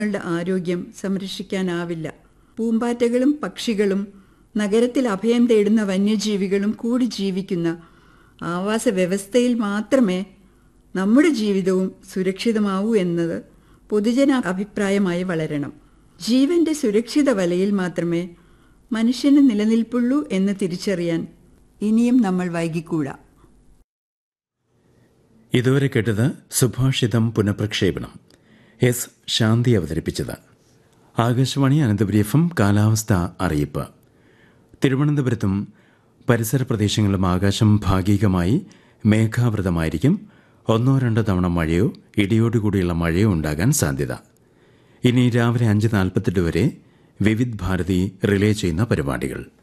ങ്ങളുടെ ആരോഗ്യം സംരക്ഷിക്കാനാവില്ല പൂമ്പാറ്റകളും പക്ഷികളും നഗരത്തിൽ അഭയം തേടുന്ന വന്യജീവികളും കൂടി ജീവിക്കുന്ന ആവാസ വ്യവസ്ഥയിൽ മാത്രമേ നമ്മുടെ ജീവിതവും സുരക്ഷിതമാവൂ എന്നത് പൊതുജന അഭിപ്രായമായി വളരണം ജീവന്റെ സുരക്ഷിത വലയിൽ മാത്രമേ മനുഷ്യന് നിലനിൽപ്പുള്ളൂ എന്ന് തിരിച്ചറിയാൻ ഇനിയും നമ്മൾ വൈകിക്കൂടാ ഇതുവരെ കേട്ടത് സുഭാഷിതം പുനഃപ്രക്ഷേപണം എസ് ശാന്തി അവതരിപ്പിച്ചത് ആകാശവാണി അനന്തപുരി എഫ് എം കാലാവസ്ഥ അറിയിപ്പ് തിരുവനന്തപുരത്തും പരിസര പ്രദേശങ്ങളിലും ആകാശം ഭാഗികമായി മേഘാവൃതമായിരിക്കും ഒന്നോ രണ്ടോ തവണ മഴയോ ഇടിയോടുകൂടിയുള്ള മഴയോ ഉണ്ടാകാൻ സാധ്യത ഇനി രാവിലെ അഞ്ച് നാൽപ്പത്തെട്ട് വരെ വിവിധ് ഭാരതി റിലേ ചെയ്യുന്ന പരിപാടികൾ